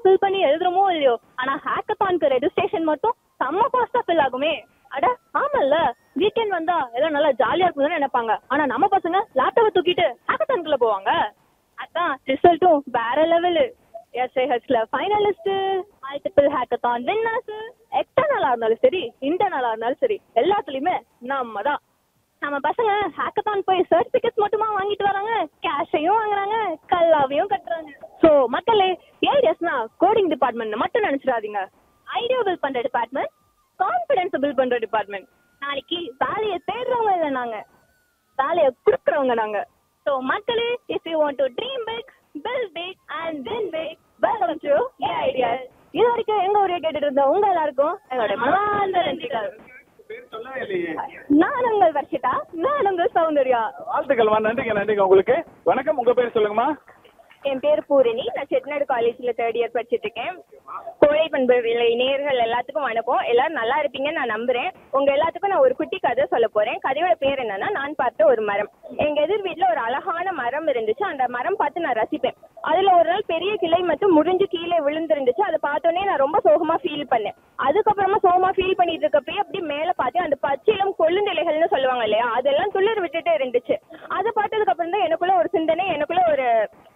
Fill பண்ணி எழுதுறோமோ இல்லையோ ஆனா ஹேக்கத்தானுக்கு ரெஜிஸ்ட்ரேஷன் மட்டும் செம்ம ஃபாஸ்டா ஃபில் ஆகுமே அட ஆமால்ல வீக்கெண்ட் வந்தா எல்லாம் நல்லா ஜாலியா இருக்கும்னு நினைப்பாங்க ஆனா நம்ம பசங்க லேப்டாப்பை தூக்கிட்டு ஹேக்கத்தானுக்குள்ள போவாங்க அதான் ரிசல்ட்டும் வேற லெவலு எஸ்ஐஹெச்ல ஃபைனலிஸ்ட் மல்டிபிள் ஹேக்கத்தான் வின்னர்ஸ் எக்ஸ்டர்னலா இருந்தாலும் சரி இன்டர்னலா இருந்தாலும் சரி எல்லாத்துலயுமே நம்ம தான் நம்ம பசங்க ஹேக்கத்தான் போய் சர்டிபிகேட்ஸ் மட்டுமா வாங்கிட்டு வராங்க கேஷையும் வாங்குறாங்க கல்லாவையும் கட்டுறாங்க சோ மக்களே ஏடிஎஸ்னா கோடிங் டிபார்ட்மெண்ட் மட்டும் நினைச்சிடாதீங்க ஐடியா பில்ட் பண்ற டிபார்ட்மெண்ட் கான்பிடன்ஸ் பில்ட் பண்ற டிபார்ட்மெண்ட் நாளைக்கு வேலையை தேடுறவங்க இல்லை நாங்க வேலையை கொடுக்குறவங்க நாங்க ஸோ மக்களே if you want to dream big build big and win big welcome to a idea இது வரைக்கும் எங்க ஊரே கேட்டுட்டு இருந்த உங்க எல்லாருக்கும் எங்களுடைய மனமார்ந்த நன்றிகள் பேர் சொல்லவே இல்லையே நான் உங்கள் வர்ஷிதா நான் உங்கள் சௌந்தர்யா வாழ்த்துக்கள்மா நன்றிங்க நன்றிங்க உங்களுக்கு வணக்கம் உங்க பேர் சொல்லுங்கம்மா என் பேர் பூரணி நான் செட்டிநாடு காலேஜ்ல தேர்ட் இயர் படிச்சிட்டு இருக்கேன் கோழை பண்பு விலை நேர்கள் எல்லாத்துக்கும் வணக்கம் எல்லாரும் நல்லா இருப்பீங்கன்னு நான் நம்புறேன் உங்க எல்லாத்துக்கும் நான் ஒரு குட்டி கதை சொல்ல போறேன் கதையோட பேர் என்னன்னா நான் பார்த்த ஒரு மரம் எங்க எதிர் வீட்ல ஒரு அழகான மரம் இருந்துச்சு அந்த மரம் பார்த்து நான் ரசிப்பேன் அதுல ஒரு நாள் பெரிய கிளை மட்டும் முறிஞ்சு கீழே விழுந்திருந்துச்சு அதை பார்த்தோன்னே நான் ரொம்ப சோகமா ஃபீல் பண்ணேன் அதுக்கப்புறமா சோகமா ஃபீல் பண்ணிட்டு இருக்கப்பயே அப்படி மேல பார்த்தேன் அந்த பச்சிலம் கொள்ளுந்திலைகள்னு சொல்லுவாங்க இல்லையா அதெல்லாம் துளிர் விட்டுட்டு இருந்துச்சு அதை பார்த்ததுக்கு அப்புறம் தான் எனக்குள்ள ஒரு சிந்தனை எனக்குள்ள ஒரு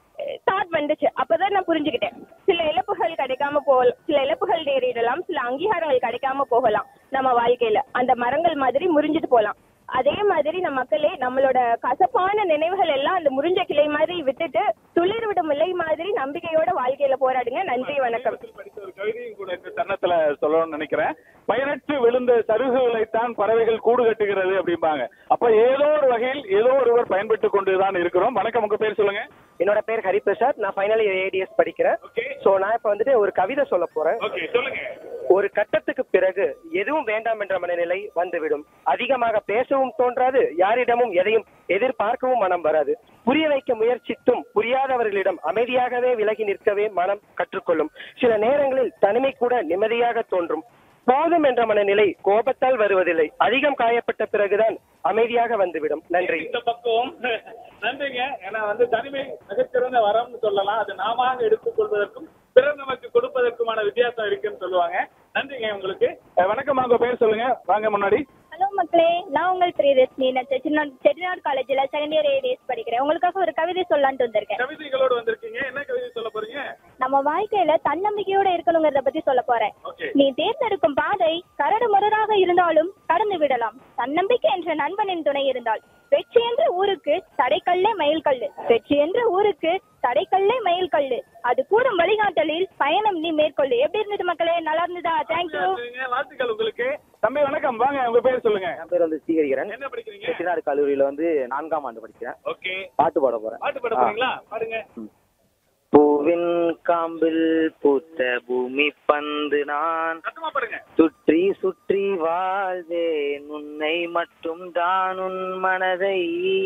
தாட் வந்துச்சு அப்பதான் நான் புரிஞ்சுக்கிட்டேன் சில இழப்புகள் கிடைக்காம போகலாம் சில இழப்புகள் நேரிடலாம் சில அங்கீகாரங்கள் கிடைக்காம போகலாம் நம்ம வாழ்க்கையில அந்த மரங்கள் மாதிரி முறிஞ்சிட்டு போகலாம் அதே மாதிரி நம்ம மக்களே நம்மளோட கசப்பான நினைவுகள் எல்லாம் அந்த முறிஞ்ச கிளை மாதிரி விட்டுட்டு துளிர் விடும் இலை மாதிரி நம்பிக்கையோட வாழ்க்கையில போராடுங்க நன்றி வணக்கம் படித்த ஒரு கவிதையும் கூட இந்த தருணத்துல சொல்லணும்னு நினைக்கிறேன் பயனற்று விழுந்த சருகுகளைத்தான் பறவைகள் கூடு கட்டுகிறது அப்படிம்பாங்க அப்ப ஏதோ ஒரு வகையில் ஏதோ ஒருவர் பயன்பட்டு கொண்டுதான் இருக்கிறோம் வணக்கம் உங்க பேர் சொல்லுங்க என்னோட பேர் ஹரிபிரசாத் நான் ஃபைனல் இயர் ஏடிஎஸ் படிக்கிறேன் ஓகே ஸோ நான் இப்போ வந்துட்டு ஒரு கவிதை சொல்ல போறேன் ஓகே சொல்லுங்க ஒரு கட்டத்துக்கு பிறகு எதுவும் வேண்டாம் என்ற மனநிலை வந்துவிடும் அதிகமாக பேசவும் தோன்றாது யாரிடமும் எதையும் எதிர்பார்க்கவும் மனம் வராது புரிய வைக்க முயற்சித்தும் புரியாதவர்களிடம் அமைதியாகவே விலகி நிற்கவே மனம் கற்றுக்கொள்ளும் சில நேரங்களில் தனிமை கூட நிம்மதியாக தோன்றும் போதும் என்ற மனநிலை கோபத்தால் வருவதில்லை அதிகம் காயப்பட்ட பிறகுதான் அமைதியாக வந்துவிடும் நன்றி இந்த பக்கம் நன்றிங்க ஏன்னா வந்து தனிமை மிகச்சிறந்த வரம்னு சொல்லலாம் அது நாம எடுத்துக் கொள்வதற்கும் பிறர் நமக்கு கொடுப்பதற்குமான வித்தியாசம் இருக்குன்னு சொல்லுவாங்க நன்றிங்க உங்களுக்கு அஹ் வணக்கம் உங்க பேர் சொல்லுங்க வாங்க முன்னாடி ஹலோ மக்களே நான் உங்கள் பிரியதர்ஷினி நான் செட்டிநாடு செட்டிநாடு காலேஜ்ல செகண்ட் இயர் ஏடிஎஸ் படிக்கிறேன் உங்களுக்காக ஒரு கவிதை சொல்லலான்ட்டு வந்திருக்கேன் கவிதைகளோடு வந்திருக்கீங்க என்ன கவிதை சொல்ல போறீங்க நம்ம வாழ்க்கையில தன்னம்பிக்கையோட இருக்கணுங்கிறத பத்தி சொல்ல போறேன் ஓகே நீ தேர்ந்தெடுக்கும் பாதை கரடு முரடாக இருந்தாலும் கடந்து விடலாம் தன்னம்பிக்கை என்ற நண்பனின் துணை இருந்தால் வெற்றி என்ற ஊருக்கு தடைக்கல்லே மயில் கல்லு வெற்றி என்ற ஊருக்கு தடைக்கல்லே மயில் கல்லு அது கூடும் வழிகாட்டலில் பயணம் நீ மேற்கொள்ளு எப்படி இருந்தது மக்களே நல்லா இருந்ததா தேங்க்யூ நன்றிங்க. வாழ்த்துக்கள் உங்களுக்கு தம்பி வணக்கம் வாங்க உங்க பேர் சொல்லுங்க என் பேர் வந்து ஸ்ரீகரிகரன் என்ன படிக்கிறீங்க செட்டிநாடு கல்லூரியில வந்து நான்காம் ஆண்டு படிக்கிறேன் ஓகே பாட்டு பாட போறேன் பாட்டு பாட போறீங்களா பாடுங்க பூவின் காம்பில் பூத்த பூமி பந்து நான் சத்தமா பாடுங்க சுற்றி சுற்றி வாழ்வேன் உன்னை மட்டும் தான் உன் மனதை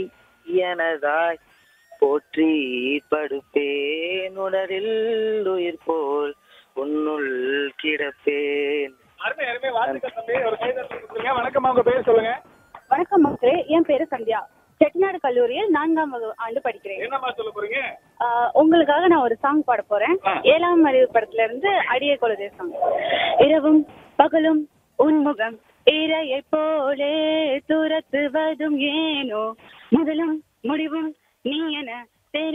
எனதாய் போற்றி படுப்பேன் உணரில் உயிர் போல் உன்னுள் கிடப்பேன் அருமை அருமை வாழ்த்துக்கள் தம்பி ஒரு கைதட்டல் கொடுத்துருங்க வணக்கம் உங்க பேர் சொல்லுங்க வணக்கம் மக்களே என் பேரு சந்தியா செட்டிநாடு கல்லூரியில் நான்காம் வகு- ஆண்டு படிக்கிறேன் என்னம்மா சொல்ல போறீங்க ஆஹ் உங்களுக்காக நான் ஒரு சாங் பாட போறேன் ஆ. ஏழாம் அறிவு படத்துல இருந்து அடியே கொழுதே சாங் இரவும் பகலும் உன்முகம் இரையை போலே துரத்துவதும் ஏனோ முதலும் முடிவும் நீ என